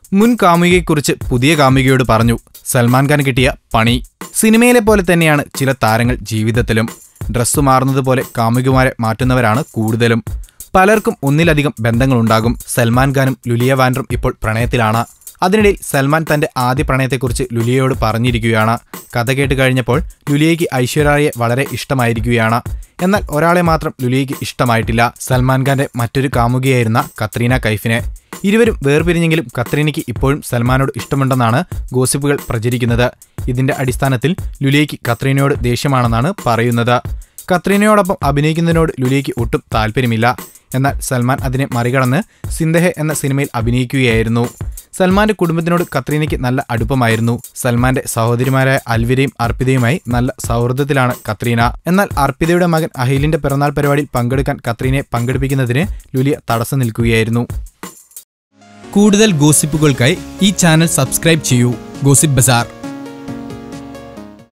മുൻ കാമുകിയെക്കുറിച്ച് പുതിയ കാമുകിയോട് പറഞ്ഞു സൽമാൻ ഖാൻ കിട്ടിയ പണി സിനിമയിലെ പോലെ തന്നെയാണ് ചില താരങ്ങൾ ജീവിതത്തിലും ഡ്രസ്സ് മാറുന്നതുപോലെ കാമുകിമാരെ മാറ്റുന്നവരാണ് കൂടുതലും പലർക്കും ഒന്നിലധികം ബന്ധങ്ങളുണ്ടാകും സൽമാൻ ഖാനും ലുലിയ വാൻഡറും ഇപ്പോൾ പ്രണയത്തിലാണ് അതിനിടയിൽ സൽമാൻ തന്റെ ആദ്യ പ്രണയത്തെക്കുറിച്ച് ലുലിയയോട് പറഞ്ഞിരിക്കുകയാണ് കഥ കേട്ട് കഴിഞ്ഞപ്പോൾ ലുലിയയ്ക്ക് ഐശ്വര്യയെ വളരെ ഇഷ്ടമായിരിക്കുകയാണ് എന്നാൽ ഒരാളെ മാത്രം ലുലിയയ്ക്ക് ഇഷ്ടമായിട്ടില്ല സൽമാൻ ഖാന്റെ മറ്റൊരു കാമുകിയായിരുന്ന കത്രീന കൈഫിനെ ഇരുവരും വേർപിരിഞ്ഞെങ്കിലും കത്രീനയ്ക്ക് ഇപ്പോഴും സൽമാനോട് ഇഷ്ടമുണ്ടെന്നാണ് ഗോസിപ്പുകൾ പ്രചരിക്കുന്നത് ഇതിന്റെ അടിസ്ഥാനത്തിൽ ലുലിയയ്ക്ക് കത്രീനയോട് ദേഷ്യമാണെന്നാണ് പറയുന്നത് കത്രീനയോടൊപ്പം അഭിനയിക്കുന്നതിനോട് ലുലിയയ്ക്ക് ഒട്ടും താല്പര്യമില്ല എന്നാൽ സൽമാൻ അതിനെ മറികടന്ന് സിന്ദഹെ എന്ന സിനിമയിൽ അഭിനയിക്കുകയായിരുന്നു സൽമാന്റെ കുടുംബത്തിനോട് കത്രീനയ്ക്ക് നല്ല അടുപ്പമായിരുന്നു സൽമാന്റെ സഹോദരിമാരായ അൽവിരയും അർപ്പിതയുമായി നല്ല സൗഹൃദത്തിലാണ് കത്രീന എന്നാൽ അർപ്പിതയുടെ മകൻ അഹിലിന്റെ പിറന്നാൾ പരിപാടിയിൽ പങ്കെടുക്കാൻ കത്രീനയെ പങ്കെടുപ്പിക്കുന്നതിന് ലുലിയ തടസ്സം നിൽക്കുകയായിരുന്നു കൂടുതൽ ഗോസിപ്പുകൾക്കായി ഈ ചാനൽ സബ്സ്ക്രൈബ് ചെയ്യൂ ഗോസിപ്പ് ബസാർ